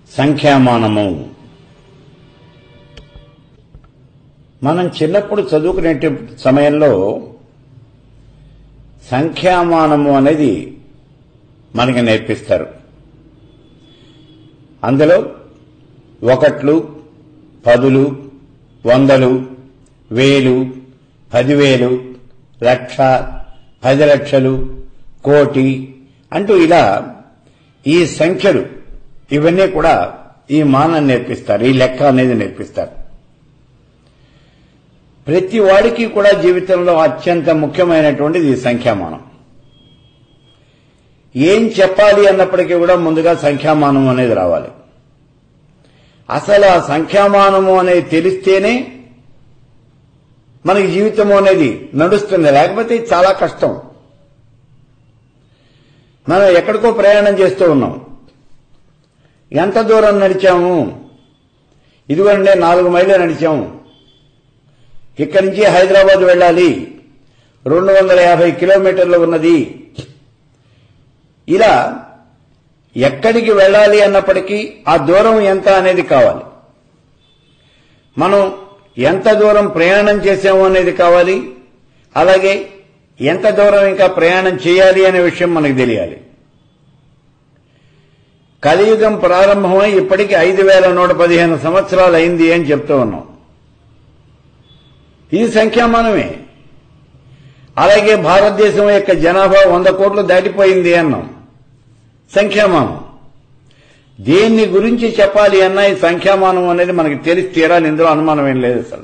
సంఖ్యామానము మనం చిన్నప్పుడు చదువుకునే సమయంలో సంఖ్యామానము అనేది మనకి నేర్పిస్తారు అందులో ఒకట్లు పదులు వందలు వేలు పదివేలు లక్ష పది లక్షలు కోటి అంటూ ఇలా ఈ సంఖ్యలు ఇవన్నీ కూడా ఈ మానం నేర్పిస్తారు ఈ లెక్క అనేది నేర్పిస్తారు ప్రతి వాడికి కూడా జీవితంలో అత్యంత ముఖ్యమైనటువంటిది ఈ సంఖ్యామానం ఏం చెప్పాలి అన్నప్పటికీ కూడా ముందుగా సంఖ్యామానం అనేది రావాలి అసలు ఆ సంఖ్యామానము అనేది తెలిస్తేనే మనకి జీవితం అనేది నడుస్తుంది లేకపోతే చాలా కష్టం మనం ఎక్కడికో ప్రయాణం చేస్తూ ఉన్నాం ఎంత దూరం నడిచాము ఇదిగోండి నాలుగు మైళ్ళు నడిచాము ఇక్కడి నుంచి హైదరాబాద్ వెళ్ళాలి రెండు వందల యాభై కిలోమీటర్లు ఉన్నది ఇలా ఎక్కడికి వెళ్ళాలి అన్నప్పటికీ ఆ దూరం ఎంత అనేది కావాలి మనం ఎంత దూరం ప్రయాణం చేసాము అనేది కావాలి అలాగే ఎంత దూరం ఇంకా ప్రయాణం చేయాలి అనే విషయం మనకు తెలియాలి కలియుగం ప్రారంభమై ఇప్పటికి ఐదు వేల నూట పదిహేను సంవత్సరాలు అయింది అని చెప్తూ ఉన్నాం ఇది సంఖ్యామానమే అలాగే భారతదేశం యొక్క జనాభా వంద కోట్లు దాటిపోయింది అన్నాం సంఖ్యామానం దేన్ని గురించి చెప్పాలి అన్నా ఈ సంఖ్యామానం అనేది మనకి తెలిసి తీరాలి ఇందులో అనుమానం ఏం లేదు అసలు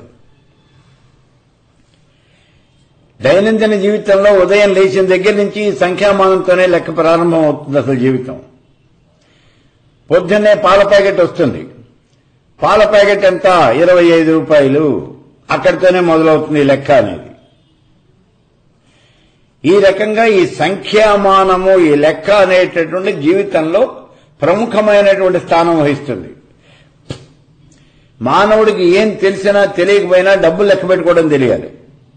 దైనందిన జీవితంలో ఉదయం లేచిన దగ్గర నుంచి ఈ సంఖ్యామానంతోనే లెక్క ప్రారంభం అవుతుంది అసలు జీవితం పొద్దున్నే పాల ప్యాకెట్ వస్తుంది పాల ప్యాకెట్ ఎంత ఇరవై ఐదు రూపాయలు అక్కడితోనే మొదలవుతుంది ఈ లెక్క అనేది ఈ రకంగా ఈ సంఖ్యామానము ఈ లెక్క అనేటటువంటి జీవితంలో ప్రముఖమైనటువంటి స్థానం వహిస్తుంది మానవుడికి ఏం తెలిసినా తెలియకపోయినా డబ్బులు లెక్క పెట్టుకోవడం తెలియాలి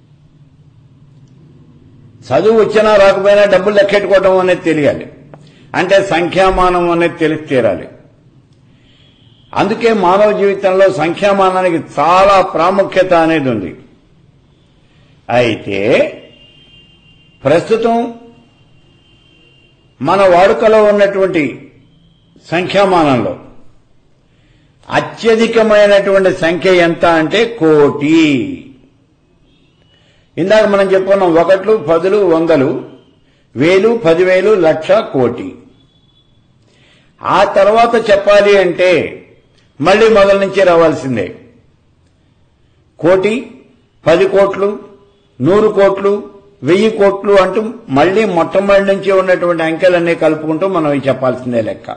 చదువు వచ్చినా రాకపోయినా డబ్బులు లెక్కెట్టుకోవడం అనేది తెలియాలి అంటే సంఖ్యామానం అనేది తెలిసి తీరాలి అందుకే మానవ జీవితంలో సంఖ్యామానానికి చాలా ప్రాముఖ్యత అనేది ఉంది అయితే ప్రస్తుతం మన వాడుకలో ఉన్నటువంటి సంఖ్యామానంలో అత్యధికమైనటువంటి సంఖ్య ఎంత అంటే కోటి ఇందాక మనం చెప్పుకున్నాం ఒకట్లు పదులు వందలు వేలు పదివేలు లక్ష కోటి ఆ తర్వాత చెప్పాలి అంటే మళ్ళీ మొదల నుంచి రావాల్సిందే కోటి పది కోట్లు నూరు కోట్లు వెయ్యి కోట్లు అంటూ మళ్ళీ మొట్టమొదటి నుంచి ఉన్నటువంటి అంకెలన్నీ కలుపుకుంటూ మనం ఇవి చెప్పాల్సిందే లెక్క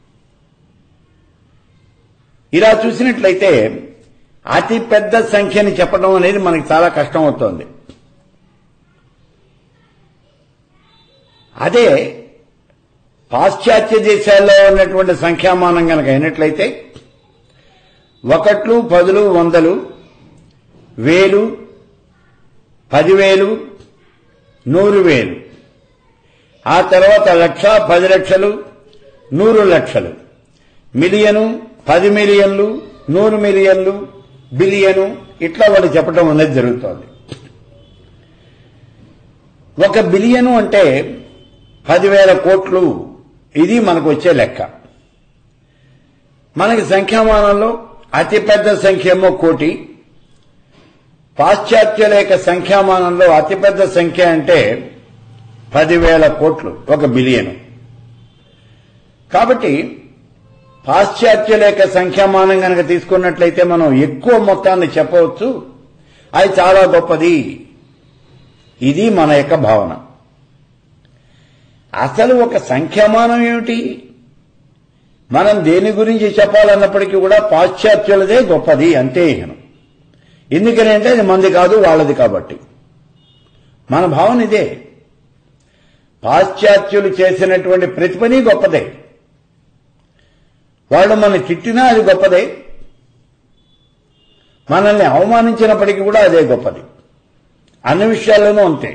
ఇలా చూసినట్లయితే అతి పెద్ద సంఖ్యని చెప్పడం అనేది మనకి చాలా కష్టం అవుతోంది అదే పాశ్చాత్య దేశాల్లో ఉన్నటువంటి సంఖ్యామానం కనుక అయినట్లయితే ఒకట్లు పదులు వందలు వేలు పదివేలు నూరు వేలు ఆ తర్వాత లక్ష పది లక్షలు నూరు లక్షలు మిలియను పది మిలియన్లు నూరు మిలియన్లు బిలియను ఇట్లా వాళ్ళు చెప్పడం అనేది జరుగుతోంది ఒక బిలియను అంటే పదివేల కోట్లు ఇది మనకు వచ్చే లెక్క మనకి సంఖ్యామానంలో అతిపెద్ద సంఖ్య ఏమో కోటి పాశ్చాత్యుల యొక్క సంఖ్యామానంలో అతిపెద్ద సంఖ్య అంటే పదివేల కోట్లు ఒక బిలియను కాబట్టి పాశ్చాత్యుల యొక్క సంఖ్యామానం కనుక తీసుకున్నట్లయితే మనం ఎక్కువ మొత్తాన్ని చెప్పవచ్చు అది చాలా గొప్పది ఇది మన యొక్క భావన అసలు ఒక సంఖ్యామానం ఏమిటి మనం దేని గురించి చెప్పాలన్నప్పటికీ కూడా పాశ్చాత్యులదే గొప్పది అంతే ఇహను ఎందుకని అంటే అది మంది కాదు వాళ్ళది కాబట్టి మన భావన ఇదే పాశ్చాత్యులు చేసినటువంటి ప్రతిపని గొప్పదే వాళ్ళు మన తిట్టినా అది గొప్పదే మనల్ని అవమానించినప్పటికీ కూడా అదే గొప్పది అన్ని విషయాల్లోనూ అంతే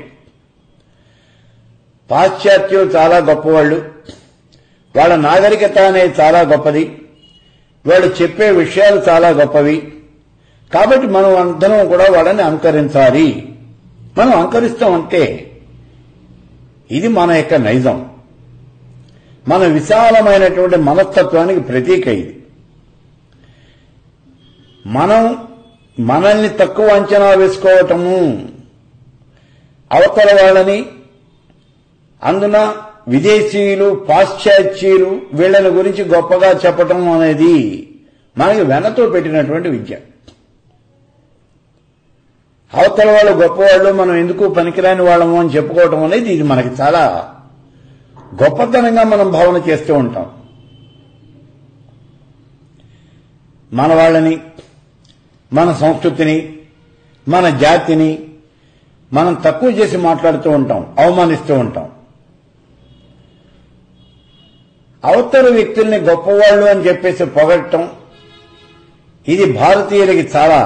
పాశ్చాత్యులు చాలా గొప్పవాళ్ళు వాళ్ళ నాగరికత అనేది చాలా గొప్పది వాళ్ళు చెప్పే విషయాలు చాలా గొప్పవి కాబట్టి మనం అందరం కూడా వాళ్ళని అంకరించాలి మనం అంకరిస్తామంటే ఇది మన యొక్క నైజం మన విశాలమైనటువంటి మనస్తత్వానికి ప్రతీక ఇది మనం మనల్ని తక్కువ అంచనా వేసుకోవటము అవతల వాళ్ళని అందున విదేశీయులు పాశ్చాత్యులు వీళ్ళని గురించి గొప్పగా చెప్పటం అనేది మనకి వెనతో పెట్టినటువంటి విద్య అవతల వాళ్ళు గొప్పవాళ్ళు మనం ఎందుకు పనికిరాని వాళ్ళము అని చెప్పుకోవటం అనేది ఇది మనకి చాలా గొప్పతనంగా మనం భావన చేస్తూ ఉంటాం మన వాళ్ళని మన సంస్కృతిని మన జాతిని మనం తక్కువ చేసి మాట్లాడుతూ ఉంటాం అవమానిస్తూ ఉంటాం అవతల వ్యక్తుల్ని గొప్పవాళ్ళు అని చెప్పేసి పొగట్టం ఇది భారతీయులకి చాలా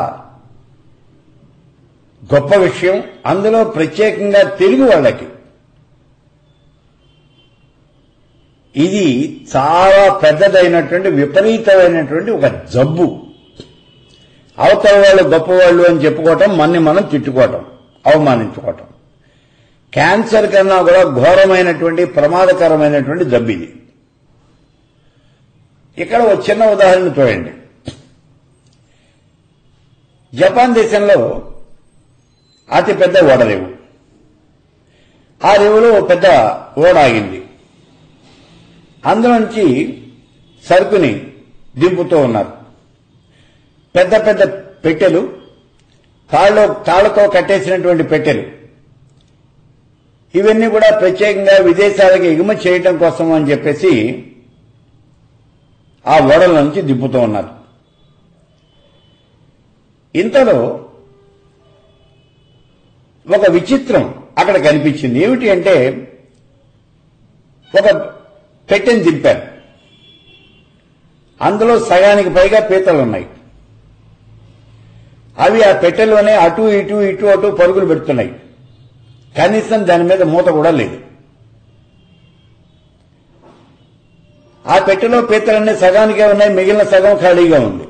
గొప్ప విషయం అందులో ప్రత్యేకంగా తెలుగు వాళ్ళకి ఇది చాలా పెద్దదైనటువంటి విపరీతమైనటువంటి ఒక జబ్బు అవతల వాళ్ళు గొప్పవాళ్ళు అని చెప్పుకోవటం మన్ని మనం తిట్టుకోవటం అవమానించుకోవటం క్యాన్సర్ కన్నా కూడా ఘోరమైనటువంటి ప్రమాదకరమైనటువంటి జబ్బు ఇది ఇక్కడ ఒక చిన్న ఉదాహరణ చూడండి జపాన్ దేశంలో అతి పెద్ద ఓడరేవు ఆ రేవులో ఒక పెద్ద ఓడ ఆగింది అందులోంచి సరుకుని దింపుతూ ఉన్నారు పెద్ద పెద్ద పెట్టెలు తాళ్ళలో తాళ్లతో కట్టేసినటువంటి పెట్టెలు ఇవన్నీ కూడా ప్రత్యేకంగా విదేశాలకు ఎగుమతి చేయటం కోసం అని చెప్పేసి ఆ ఓడల నుంచి దింపుతూ ఉన్నారు ఇంతలో ఒక విచిత్రం అక్కడ కనిపించింది ఏమిటి అంటే ఒక పెట్టెని దింపారు అందులో సగానికి పైగా పీతలు ఉన్నాయి అవి ఆ పెట్టెలోనే అటు ఇటు ఇటు అటు పరుగులు పెడుతున్నాయి కనీసం దాని మీద మూత కూడా లేదు ఆ పెట్టెలో పీతలన్నీ సగానికే ఉన్నాయి మిగిలిన సగం ఖాళీగా ఉంది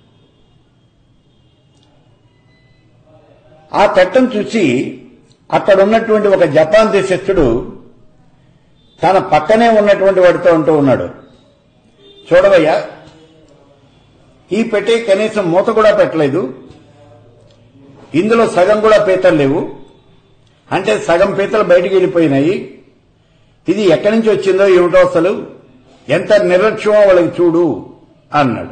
ఆ పెట్టను చూసి అక్కడ ఉన్నటువంటి ఒక జపాన్ దేశస్థుడు తన పక్కనే ఉన్నటువంటి వాడితో అంటూ ఉన్నాడు చూడవయ్యా ఈ పెట్టే కనీసం మూత కూడా పెట్టలేదు ఇందులో సగం కూడా పీతలు లేవు అంటే సగం పీతలు బయటికి వెళ్ళిపోయినాయి ఇది ఎక్కడి నుంచి వచ్చిందో ఏమిటో అసలు ఎంత నిర్లక్ష్యమో వాళ్ళకి చూడు అన్నాడు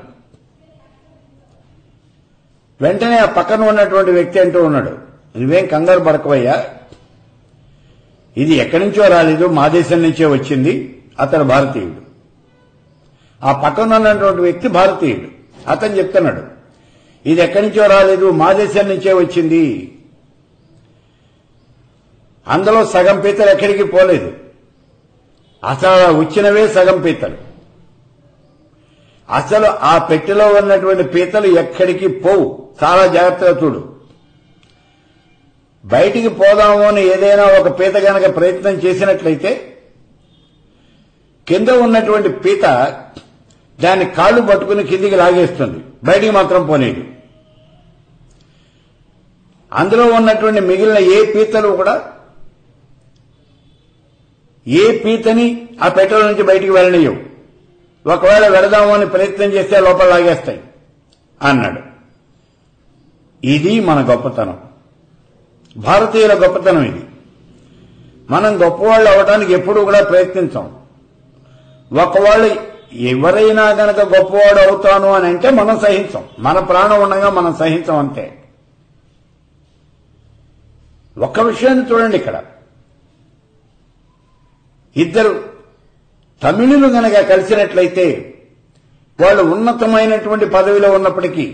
వెంటనే ఆ పక్కన ఉన్నటువంటి వ్యక్తి అంటూ ఉన్నాడు నువ్వేం కంగారు పడకవయ్యా ఇది ఎక్కడి నుంచో రాలేదు మా దేశం నుంచే వచ్చింది అతను భారతీయుడు ఆ పక్కన ఉన్నటువంటి వ్యక్తి భారతీయుడు అతను చెప్తున్నాడు ఇది ఎక్కడి నుంచో రాలేదు మా దేశం నుంచే వచ్చింది అందులో సగం పీతలు ఎక్కడికి పోలేదు అసలు వచ్చినవే సగం పీతలు అసలు ఆ పెట్టెలో ఉన్నటువంటి పీతలు ఎక్కడికి పోవు చాలా జాగ్రత్తగా చూడు బయటికి పోదాము అని ఏదైనా ఒక పీత గనక ప్రయత్నం చేసినట్లయితే కింద ఉన్నటువంటి పీత దాన్ని కాళ్ళు పట్టుకుని కిందికి లాగేస్తుంది బయటికి మాత్రం పోనీదు అందులో ఉన్నటువంటి మిగిలిన ఏ పీతలు కూడా ఏ పీతని ఆ పెట్టెల నుంచి బయటికి వెళ్ళనియవు ఒకవేళ వెళదాము అని ప్రయత్నం చేస్తే లోపల లాగేస్తాయి అన్నాడు ఇది మన గొప్పతనం భారతీయుల గొప్పతనం ఇది మనం గొప్పవాళ్ళు అవడానికి ఎప్పుడూ కూడా ప్రయత్నించాం ఒకవాళ్ళు ఎవరైనా గనక గొప్పవాడు అవుతాను అని అంటే మనం సహించాం మన ప్రాణం ఉండగా మనం సహించాం అంతే ఒక్క విషయాన్ని చూడండి ఇక్కడ ఇద్దరు తమిళులు గనక కలిసినట్లయితే వాళ్ళు ఉన్నతమైనటువంటి పదవిలో ఉన్నప్పటికీ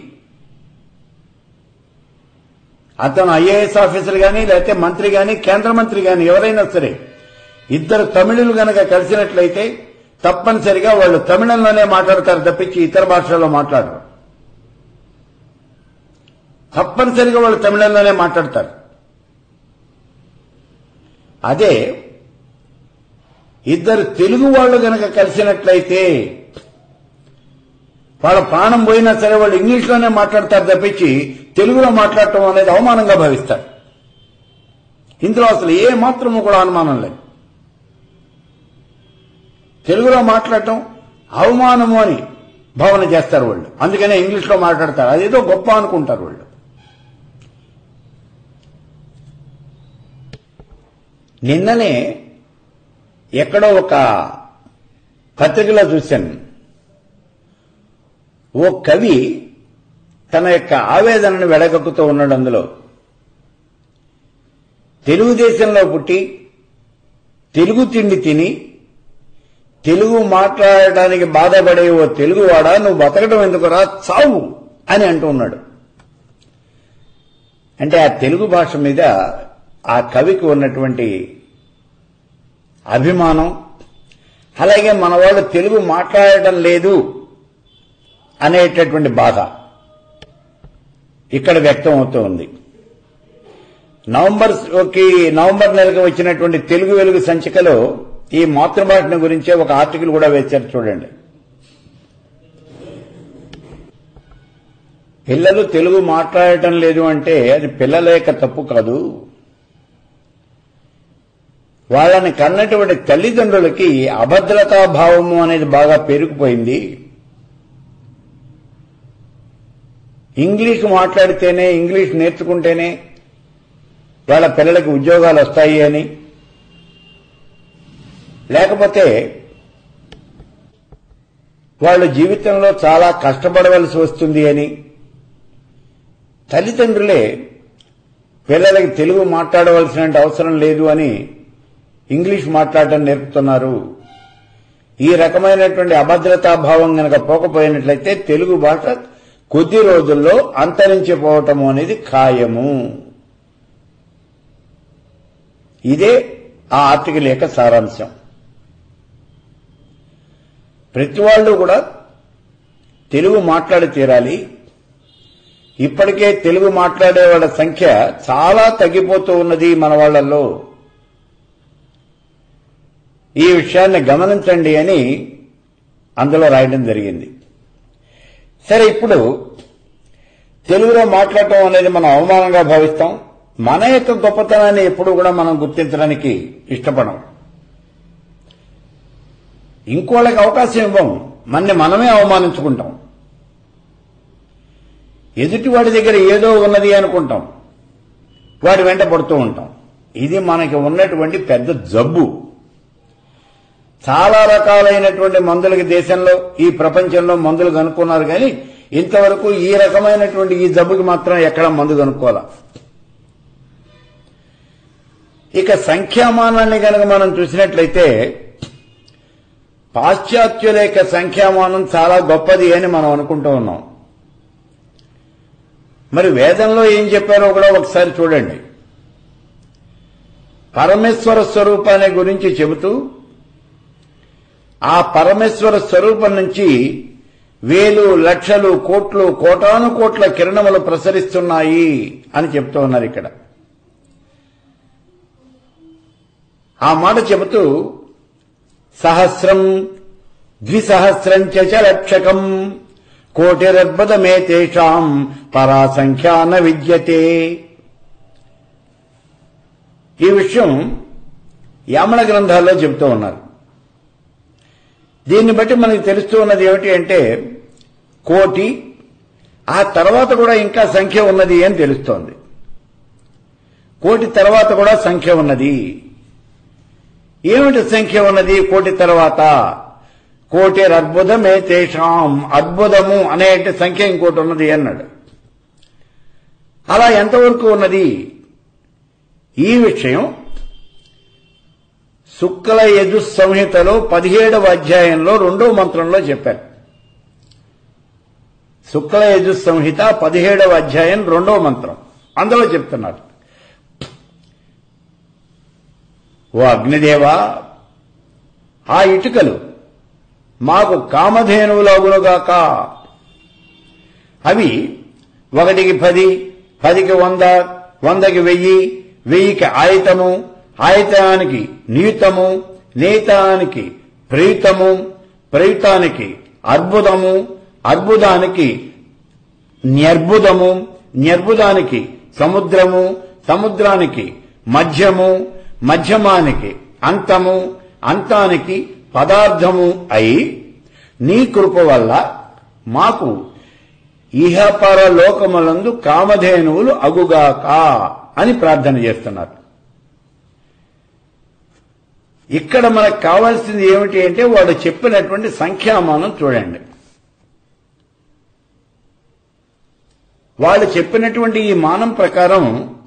అతను ఐఏఎస్ ఆఫీసర్ గాని లేకపోతే మంత్రి గాని కేంద్ర మంత్రి గాని ఎవరైనా సరే ఇద్దరు తమిళులు గనక కలిసినట్లయితే తప్పనిసరిగా వాళ్ళు తమిళంలోనే మాట్లాడతారు తప్పించి ఇతర భాషల్లో మాట్లాడరు తప్పనిసరిగా వాళ్ళు తమిళంలోనే మాట్లాడతారు అదే ఇద్దరు తెలుగు వాళ్ళు గనక కలిసినట్లయితే వాళ్ళ ప్రాణం పోయినా సరే వాళ్ళు ఇంగ్లీష్లోనే మాట్లాడతారు తప్పించి తెలుగులో మాట్లాడటం అనేది అవమానంగా భావిస్తారు ఇందులో అసలు ఏ మాత్రము కూడా అనుమానం లేదు తెలుగులో మాట్లాడటం అవమానము అని భావన చేస్తారు వాళ్ళు అందుకనే ఇంగ్లీష్లో మాట్లాడతారు అదేదో గొప్ప అనుకుంటారు వాళ్ళు నిన్ననే ఎక్కడో ఒక పత్రికలో చూశాను ఓ కవి తన యొక్క ఆవేదనను వెడగక్కుతూ ఉన్నాడు అందులో తెలుగుదేశంలో పుట్టి తెలుగు తిండి తిని తెలుగు మాట్లాడడానికి బాధపడే ఓ తెలుగువాడా నువ్వు బతకడం ఎందుకురా చావు అని అంటూ ఉన్నాడు అంటే ఆ తెలుగు భాష మీద ఆ కవికి ఉన్నటువంటి అభిమానం అలాగే మన వాళ్ళు తెలుగు మాట్లాడటం లేదు అనేటటువంటి బాధ ఇక్కడ వ్యక్తం అవుతూ ఉంది నవంబర్ కి నవంబర్ నెలకు వచ్చినటువంటి తెలుగు వెలుగు సంచికలో ఈ మాతృభాషను గురించే ఒక ఆర్టికల్ కూడా వేశారు చూడండి పిల్లలు తెలుగు మాట్లాడటం లేదు అంటే అది పిల్లల యొక్క తప్పు కాదు వాళ్ళని కన్నటువంటి తల్లిదండ్రులకి అభద్రతా భావము అనేది బాగా పెరిగిపోయింది ఇంగ్లీష్ మాట్లాడితేనే ఇంగ్లీష్ నేర్చుకుంటేనే వాళ్ళ పిల్లలకి ఉద్యోగాలు వస్తాయి అని లేకపోతే వాళ్ళు జీవితంలో చాలా కష్టపడవలసి వస్తుంది అని తల్లిదండ్రులే పిల్లలకి తెలుగు మాట్లాడవలసిన అవసరం లేదు అని ఇంగ్లీష్ మాట్లాడటం నేర్పుతున్నారు ఈ రకమైనటువంటి అభద్రతా భావం గనక పోకపోయినట్లయితే తెలుగు భాష కొద్ది రోజుల్లో అంతరించిపోవటం అనేది ఖాయము ఇదే ఆ ఆర్టికల్ యొక్క సారాంశం ప్రతి వాళ్ళు కూడా తెలుగు మాట్లాడి తీరాలి ఇప్పటికే తెలుగు మాట్లాడే వాళ్ళ సంఖ్య చాలా తగ్గిపోతూ ఉన్నది మన వాళ్లలో ఈ విషయాన్ని గమనించండి అని అందులో రాయడం జరిగింది సరే ఇప్పుడు తెలుగులో మాట్లాడటం అనేది మనం అవమానంగా భావిస్తాం మన యొక్క గొప్పతనాన్ని ఎప్పుడు కూడా మనం గుర్తించడానికి ఇష్టపడం ఇంకోళ్ళకి అవకాశం ఇవ్వం మన్ని మనమే అవమానించుకుంటాం ఎదుటివాడి దగ్గర ఏదో ఉన్నది అనుకుంటాం వాడి వెంట పడుతూ ఉంటాం ఇది మనకి ఉన్నటువంటి పెద్ద జబ్బు చాలా రకాలైనటువంటి మందులకి దేశంలో ఈ ప్రపంచంలో మందులు కనుక్కున్నారు కానీ ఇంతవరకు ఈ రకమైనటువంటి ఈ జబ్బుకి మాత్రం ఎక్కడ మందు కనుక్కోవాలా ఇక సంఖ్యామానాన్ని కనుక మనం చూసినట్లయితే పాశ్చాత్యుల యొక్క సంఖ్యామానం చాలా గొప్పది అని మనం అనుకుంటూ ఉన్నాం మరి వేదంలో ఏం చెప్పారో కూడా ఒకసారి చూడండి పరమేశ్వర స్వరూపాన్ని గురించి చెబుతూ ఆ పరమేశ్వర స్వరూపం నుంచి వేలు లక్షలు కోట్లు కోటాను కోట్ల కిరణములు ప్రసరిస్తున్నాయి అని చెప్తూ ఉన్నారు ఇక్కడ ఆ మాట చెబుతూ సహస్రం ద్విసహస్రం చ లక్షకం కోటిరద్భుతమే తేషాం పరాసంఖ్యా న విద్యతే ఈ విషయం యామణ గ్రంథాల్లో చెబుతూ ఉన్నారు దీన్ని బట్టి మనకి తెలుస్తూ ఉన్నది ఏమిటి అంటే కోటి ఆ తర్వాత కూడా ఇంకా సంఖ్య ఉన్నది అని తెలుస్తోంది కోటి తర్వాత కూడా సంఖ్య ఉన్నది ఏమిటి సంఖ్య ఉన్నది కోటి తర్వాత కోటి అద్భుతమే తేషాం అద్భుతము అనే సంఖ్య ఇంకోటి ఉన్నది అన్నాడు అలా ఎంతవరకు ఉన్నది ఈ విషయం శుక్ల యజు సంహితలో పదిహేడవ అధ్యాయంలో రెండో మంత్రంలో చెప్పారు శుక్ల యజు సంహిత పదిహేడవ అధ్యాయం రెండో మంత్రం అందులో చెప్తున్నారు ఓ అగ్నిదేవా ఆ ఇటుకలు మాకు కామధేనువులగునుగాక అవి ఒకటికి పది పదికి వంద వందకి వెయ్యి వెయ్యికి ఆయతము ఆయతానికి నీతము నీతానికి ప్రీతము ప్రీతానికి అద్భుతము అర్బుదానికి న్యర్బుదము న్యర్బుదానికి సముద్రము సముద్రానికి మధ్యము మధ్యమానికి అంతము అంతానికి పదార్థము అయి నీ కృప వల్ల మాకు ఇహపర లోకములందు కామధేనువులు అగుగాక అని ప్రార్థన చేస్తున్నారు ఇక్కడ మనకు కావాల్సింది ఏమిటి అంటే వాడు చెప్పినటువంటి సంఖ్యామానం చూడండి వాళ్ళు చెప్పినటువంటి ఈ మానం ప్రకారం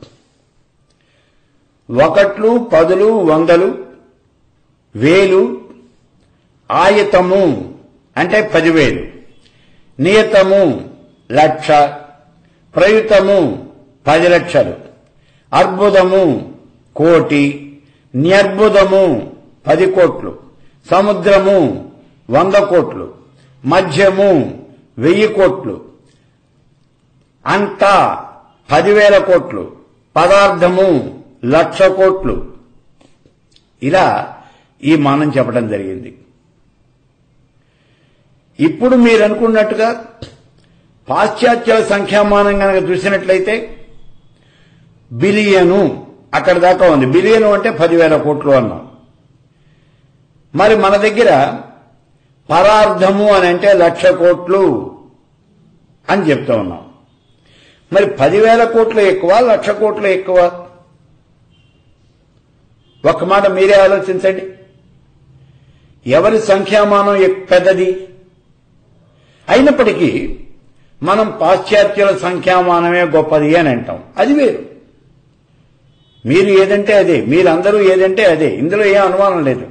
ఒకట్లు పదులు వందలు వేలు ఆయతము అంటే పదివేలు నియతము లక్ష ప్రయుతము పది లక్షలు అర్బుదము కోటి న్యర్బుదము పది కోట్లు సముద్రము వంద కోట్లు మధ్యము వెయ్యి కోట్లు అంతా పదివేల కోట్లు పదార్థము లక్ష కోట్లు ఇలా ఈ మానం చెప్పడం జరిగింది ఇప్పుడు మీరు అనుకున్నట్టుగా పాశ్చాత్య సంఖ్యామానం కనుక చూసినట్లయితే బిలియను అక్కడ దాకా ఉంది బిలియను అంటే పదివేల కోట్లు అన్నాం మరి మన దగ్గర పరార్థము అని అంటే లక్ష కోట్లు అని చెప్తా ఉన్నాం మరి పదివేల కోట్లు ఎక్కువ లక్ష కోట్లు ఎక్కువ ఒక మాట మీరే ఆలోచించండి ఎవరి సంఖ్యామానం ఎక్- పెద్దది అయినప్పటికీ మనం పాశ్చాత్యుల సంఖ్యామానమే గొప్పది అని అంటాం అది వేరు మీరు ఏదంటే అదే మీరందరూ ఏదంటే అదే ఇందులో ఏం అనుమానం లేదు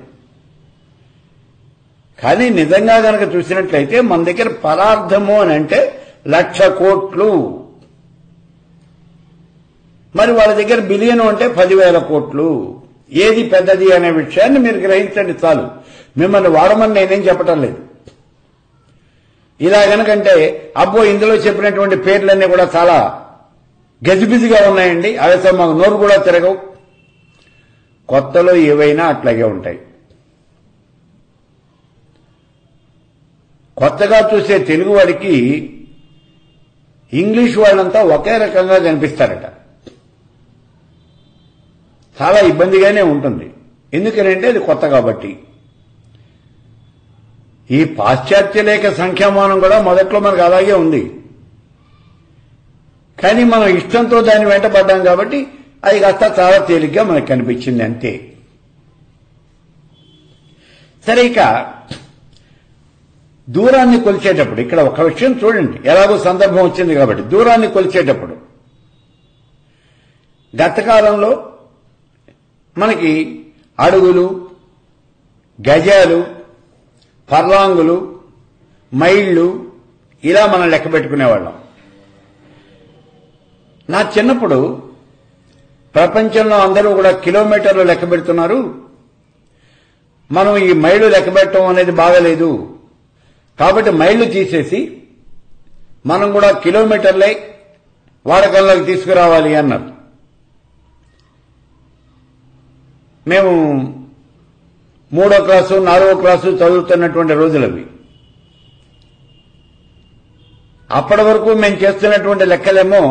కానీ నిజంగా గనక చూసినట్లయితే మన దగ్గర పదార్థము అని అంటే లక్ష కోట్లు మరి వాళ్ళ దగ్గర బిలియన్ అంటే పదివేల కోట్లు ఏది పెద్దది అనే విషయాన్ని మీరు గ్రహించండి చాలు మిమ్మల్ని వాడమని నేనేం చెప్పటం లేదు ఇలా గనకంటే అబ్బో ఇందులో చెప్పినటువంటి పేర్లన్నీ కూడా చాలా గజిబిజిగా ఉన్నాయండి అవి అసలు మాకు నోరు కూడా తిరగవు కొత్తలో ఏవైనా అట్లాగే ఉంటాయి కొత్తగా చూసే తెలుగు వాడికి ఇంగ్లీష్ వాళ్ళంతా ఒకే రకంగా కనిపిస్తారట చాలా ఇబ్బందిగానే ఉంటుంది ఎందుకనంటే అది కొత్త కాబట్టి ఈ పాశ్చాత్య లేఖ సంఖ్యామానం కూడా మొదట్లో మనకు అలాగే ఉంది కానీ మనం ఇష్టంతో దాన్ని వెంటపడ్డాం కాబట్టి అది కాస్త చాలా తేలిగ్గా మనకు కనిపించింది అంతే సరే ఇక దూరాన్ని కొలిచేటప్పుడు ఇక్కడ ఒక విషయం చూడండి ఎలాగో సందర్భం వచ్చింది కాబట్టి దూరాన్ని కొలిచేటప్పుడు గతకాలంలో మనకి అడుగులు గజాలు పర్లాంగులు మైళ్ళు ఇలా మనం లెక్క పెట్టుకునేవాళ్ళం నా చిన్నప్పుడు ప్రపంచంలో అందరూ కూడా కిలోమీటర్లు లెక్క పెడుతున్నారు మనం ఈ మైళ్ళు లెక్క పెట్టడం అనేది బాగలేదు కాబట్టి మైళ్ళు తీసేసి మనం కూడా కిలోమీటర్లే వాడకంలోకి తీసుకురావాలి అన్నారు మేము మూడో క్లాసు నాలుగో క్లాసు చదువుతున్నటువంటి రోజులవి అప్పటి వరకు మేము చేస్తున్నటువంటి లెక్కలేమో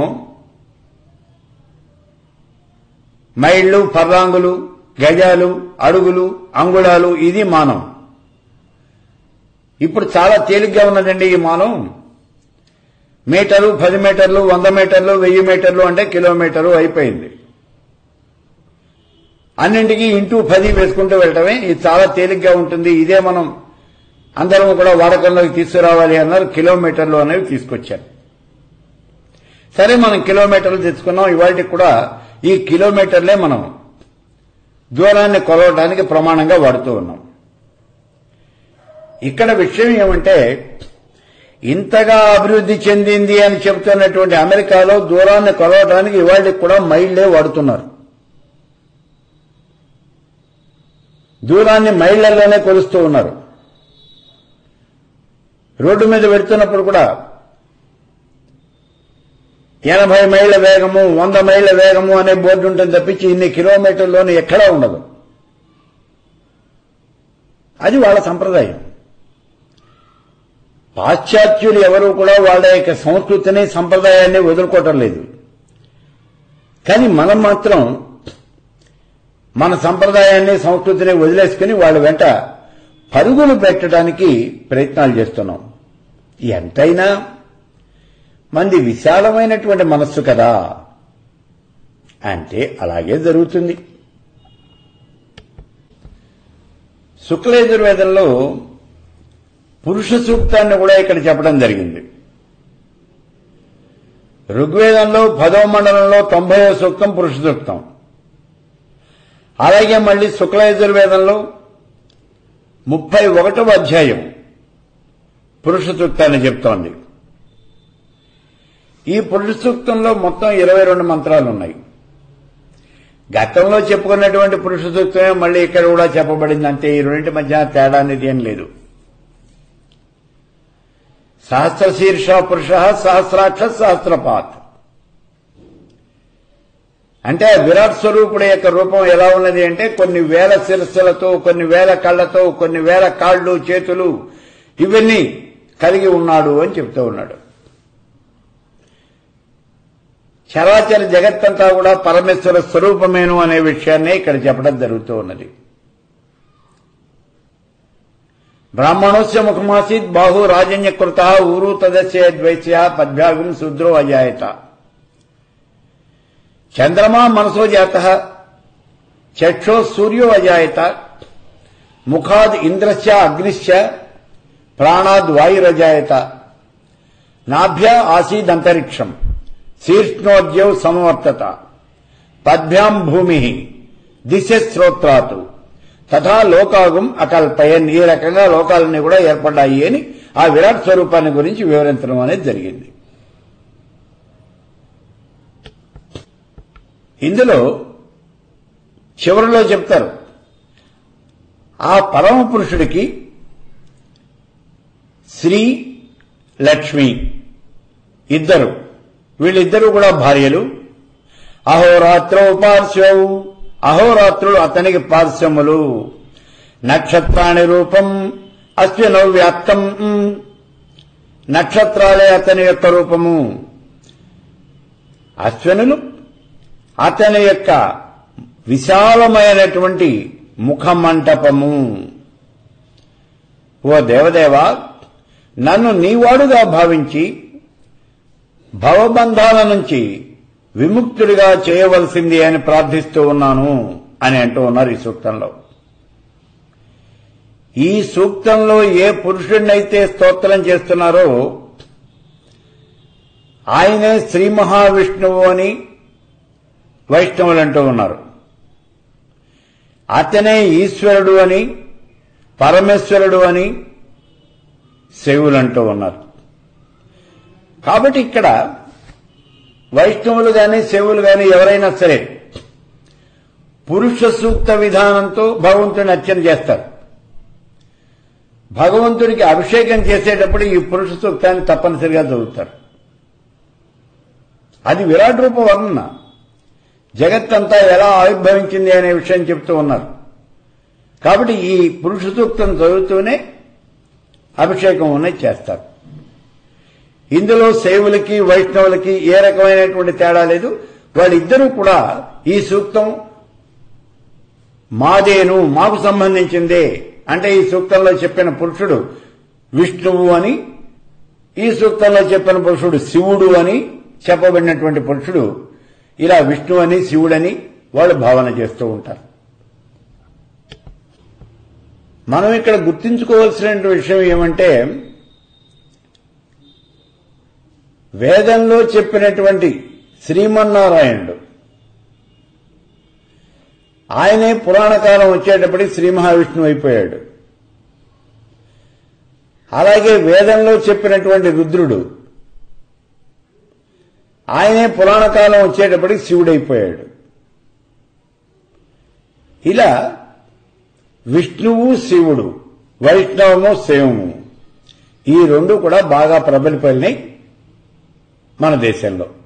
మైళ్ళు ఫర్లాంగులు గజాలు అడుగులు అంగుళాలు ఇది మానం ఇప్పుడు చాలా తేలిగ్గా ఉన్నదండి ఈ మానం మీటరు పది మీటర్లు వంద మీటర్లు వెయ్యి మీటర్లు అంటే కిలోమీటరు అయిపోయింది అన్నింటికి ఇంటూ పది వేసుకుంటూ వెళ్ళటమే ఇది చాలా తేలిగ్గా ఉంటుంది ఇదే మనం అందరం కూడా వాడకంలోకి తీసుకురావాలి అన్నారు కిలోమీటర్లు అనేవి తీసుకొచ్చారు సరే మనం కిలోమీటర్లు తెచ్చుకున్నాం ఇవాళకి కూడా ఈ కిలోమీటర్లే మనం దూరాన్ని కొలవడానికి ప్రమాణంగా వాడుతూ ఉన్నాం ఇక్కడ విషయం ఏమంటే ఇంతగా అభివృద్ధి చెందింది అని చెబుతున్నటువంటి అమెరికాలో దూరాన్ని కొలవడానికి ఇవాళకి కూడా మైళ్లే వాడుతున్నారు దూరాన్ని మైళ్లలోనే కొలుస్తూ ఉన్నారు రోడ్డు మీద వెళ్తున్నప్పుడు కూడా ఎనభై మైళ్ళ వేగము వంద మైళ్ళ వేగము అనే బోర్డు ఉంటుంది తప్పించి ఇన్ని కిలోమీటర్లోనే ఎక్కడా ఉండదు అది వాళ్ళ సంప్రదాయం పాశ్చాత్యులు ఎవరు కూడా వాళ్ళ యొక్క సంస్కృతిని సంప్రదాయాన్ని వదులుకోవటం లేదు కానీ మనం మాత్రం మన సంప్రదాయాన్ని సంస్కృతిని వదిలేసుకుని వాళ్ళ వెంట పరుగులు పెట్టడానికి ప్రయత్నాలు చేస్తున్నాం ఎంతైనా మంది విశాలమైనటువంటి మనస్సు కదా అంటే అలాగే జరుగుతుంది శుక్లయజుర్వేదంలో పురుష సూక్తాన్ని కూడా ఇక్కడ చెప్పడం జరిగింది ఋగ్వేదంలో పదవ మండలంలో తొంభైవ సూక్తం పురుష సూక్తం అలాగే మళ్ళీ శుక్లయజుర్వేదంలో ముప్పై ఒకటవ అధ్యాయం పురుష సూక్తాన్ని చెప్తోంది ఈ పురుష సూక్తంలో మొత్తం ఇరవై రెండు మంత్రాలు ఉన్నాయి గతంలో చెప్పుకున్నటువంటి పురుష సూక్తమే మళ్ళీ ఇక్కడ కూడా చెప్పబడింది అంతే ఈ రెండింటి మధ్య తేడా అనేది ఏం లేదు సహస్ర శీర్ష పురుష సహస్రాక్ష సహస్రపాత్ అంటే ఆ విరాట్ స్వరూపుడు యొక్క రూపం ఎలా ఉన్నది అంటే కొన్ని వేల శిరస్సులతో కొన్ని వేల కళ్ళతో కొన్ని వేల కాళ్ళు చేతులు ఇవన్నీ కలిగి ఉన్నాడు అని చెప్తూ ఉన్నాడు చరాచర జగత్తంతా కూడా పరమేశ్వర స్వరూపమేను అనే విషయాన్ని ఇక్కడ చెప్పడం జరుగుతూ ఉన్నది బ్రాహ్మణోస్య ముఖమాసీత్ బాహు రాజన్యకృత ఊరు తదస్య ద్వైస్య పద్భ్యాగం శూద్రో అజాయత చంద్రమా మనసో జాత చక్షో సూర్యో అజాయత ముఖాద్ ఇంద్రశ్చ అగ్నిశ్చ ప్రాణాద్ వాయురజాయత నాభ్య ఆసీదంతరిక్షం శీర్ష్ణోద్యౌ సమవర్తత పద్భ్యాం భూమి దిశ శ్రోత్రాతు తథా లోకాగం అకల్పయన్ ఈ రకంగా లోకాలన్నీ కూడా ఏర్పడ్డాయి అని ఆ విరాట్ స్వరూపాన్ని గురించి వివరించడం అనేది జరిగింది ఇందులో చివరిలో చెప్తారు ఆ పరమ పురుషుడికి శ్రీ లక్ష్మి ఇద్దరు వీళ్ళిద్దరూ కూడా భార్యలు అహోరాత్రౌ పార్శ్వవు అహోరాత్రులు అతనికి పార్శ్వములు నక్షత్రాణి రూపం అశ్వినౌ వ్యాప్తం నక్షత్రాలే అతని యొక్క రూపము అశ్వనులు అతని యొక్క విశాలమైనటువంటి ముఖమంటపము ఓ దేవదేవ నన్ను నీవాడుగా భావించి భవబంధాల నుంచి విముక్తుడిగా చేయవలసింది అని ప్రార్థిస్తూ ఉన్నాను అని అంటూ ఉన్నారు ఈ సూక్తంలో ఈ సూక్తంలో ఏ పురుషుడినైతే స్తోత్రం చేస్తున్నారో ఆయనే శ్రీ మహావిష్ణువు అని వైష్ణవులు అంటూ ఉన్నారు అతనే ఈశ్వరుడు అని పరమేశ్వరుడు అని శివులు అంటూ ఉన్నారు కాబట్టి ఇక్కడ వైష్ణవులు గాని శివులు గాని ఎవరైనా సరే పురుష సూక్త విధానంతో భగవంతుని అర్చన చేస్తారు భగవంతుడికి అభిషేకం చేసేటప్పుడు ఈ పురుష సూక్తాన్ని తప్పనిసరిగా చదువుతారు అది విరాట్ రూప వర్ణన జగత్తంతా ఎలా ఆవిర్భవించింది అనే విషయం చెప్తూ ఉన్నారు కాబట్టి ఈ పురుష సూక్తం చదువుతూనే అభిషేకం అనేది చేస్తారు ఇందులో శైవులకి వైష్ణవులకి ఏ రకమైనటువంటి తేడా లేదు వాళ్ళిద్దరూ కూడా ఈ సూక్తం మాదేను మాకు సంబంధించిందే అంటే ఈ సూక్తంలో చెప్పిన పురుషుడు విష్ణువు అని ఈ సూక్తంలో చెప్పిన పురుషుడు శివుడు అని చెప్పబడినటువంటి పురుషుడు ఇలా విష్ణు అని శివుడని వాళ్ళు భావన చేస్తూ ఉంటారు మనం ఇక్కడ గుర్తించుకోవాల్సిన విషయం ఏమంటే వేదంలో చెప్పినటువంటి శ్రీమన్నారాయణుడు ఆయనే పురాణ కాలం వచ్చేటప్పటికి శ్రీ మహావిష్ణువు అయిపోయాడు అలాగే వేదంలో చెప్పినటువంటి రుద్రుడు ఆయనే పురాణ కాలం వచ్చేటప్పటికి శివుడైపోయాడు ఇలా విష్ణువు శివుడు వైష్ణవము శైవము ఈ రెండు కూడా బాగా ప్రబలిపోయినాయి మన దేశంలో